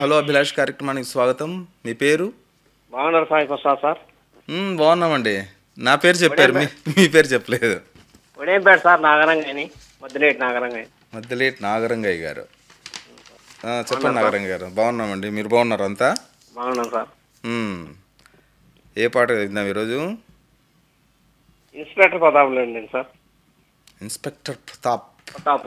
Hello Abhilash కార్యక్రమానికి స్వాగతం మీ పేరు బాగున్నారు సాయి ప్రసాద్ సార్ మ్మ్, బాగున్నామండి నా పేరు చెప్పారు మీ మీ పేరు చెప్పలేదు ఉదయంపేట సార్ నాగరంగాని మధ్యలేటి నాగరంగాని మధ్యలేటి నాగరంగయ్య గారు ఆ, చెప్పండి నాగరంగయ్య గారు బాగున్నామండి మీరు బాగున్నారు అంతా బాగున్నాం సార్ మ్మ్. ఏ పాట విందాం ఈరోజు ఇన్స్పెక్టర్ ప్రతాప్ లేండి సార్ ఇన్స్పెక్టర్ ప్రతాప్ ప్రతాప్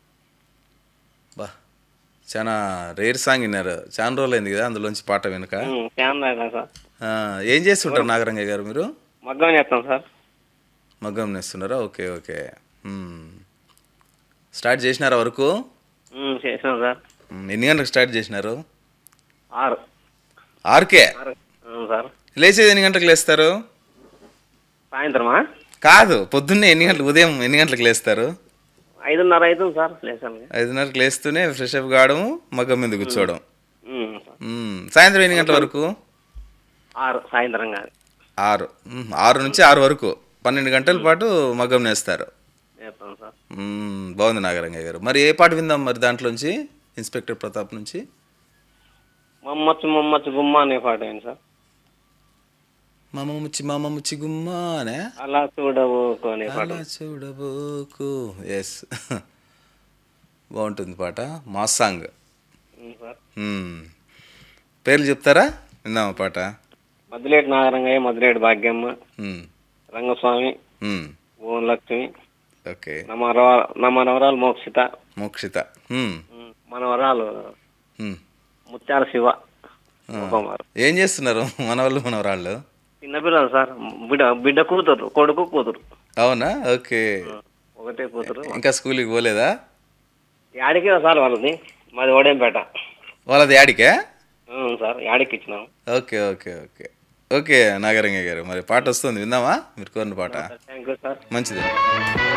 బా చాలా రేర్ సాంగ్ విన్నారు చాలా రోజులు అయింది కదా అందులోంచి పాట వెనుక ఫ్యాన్ అయినా సార్ ఆ, ఏం చేస్తుంటారు నాగరంగయ్య గారు మీరు మగ్గం చేస్తాం సార్ మగ్గం నేస్తున్నారా ఓకే ఓకే మ్మ్. స్టార్ట్ చేసినారా వరకు ఉమ్, చేసినాం సార్ మ్మ్, ఎన్ని గంటలకు స్టార్ట్ చేసినారు ఆరు ఆరుకే ఆరు అవును సార్ లేచేది ఎన్ని గంటలకు లేస్తారు సాయంత్రమా కాదు పొద్దున్నే ఎన్ని గంటలకు ఉదయం ఎన్ని గంటలకు లేస్తారు ఐదున్నర అవుతుంది సార్ లేసాను ఐదున్నరకు లేస్తూనే ఫ్రెష్ అప్ కావడం మగ్గం మీద కూర్చోవడం ఉమ్, సార్. మ్మ్. సాయంత్రం ఎన్ని గంటల వరకు ఆరు సాయంత్రం కాదు ఆరు మ్మ్. ఆరు నుంచి ఆరు వరకు పన్నెండు గంటల పాటు మగ్గం నేస్తారు చేస్తాం సార్ మ్మ్. బాగుంది నాగరంగయ్య గారు మరి ఏ పాట విందాం మరి దాంట్లోంచి ఇన్స్పెక్టర్ ప్రతాప్ నుంచి మమ్మచ్చు మమ్మచ్చు గుమ్మ అనే పాట ఏంటి సార్ మామ ముచ్చి మామ ముచ్చి గుమ్మ అనే అలా చూడవు అనే పాట అలా చూడబోకు ఎస్ బాగుంటుంది పాట మాస్ సాంగ్ ఉమ్, సార్ మ్మ్. పేర్లు చెప్తారా విందామా పాట మధ్యలేటి నాగరంగయ్య మధ్యలేటి భాగ్యమ్మ మ్మ్. రంగస్వామి మ్మ్. భువనలక్ష్మి ఓకే నా మనవరా నా మనవరాలు మోక్షిత మోక్షిత మ్మ్. ఉమ్, మనవరాలు మ్మ్. ముత్యాల శివ ఆ. కుమార్ ఏం చేస్తున్నారు మనవాళ్ళు మనవరాళ్ళు చిన్నపిల్లలు సార్ బిడ్డ బిడ్డ కూతురు కొడుకు కూతురు అవునా ఓకే ఒకటే కూతురు ఇంకా స్కూల్కి పోలేదా యాడికి సార్ వాళ్ళది మాది ఓడేంపేట వాళ్ళది యాడికే అవును సార్ యాడికి ఇచ్చినాం okay okay okay okay Nagaranga గారు మరి పాట వస్తుంది విందామా మీరు కోరిన పాట థ్యాంక్ యూ సార్ మంచిది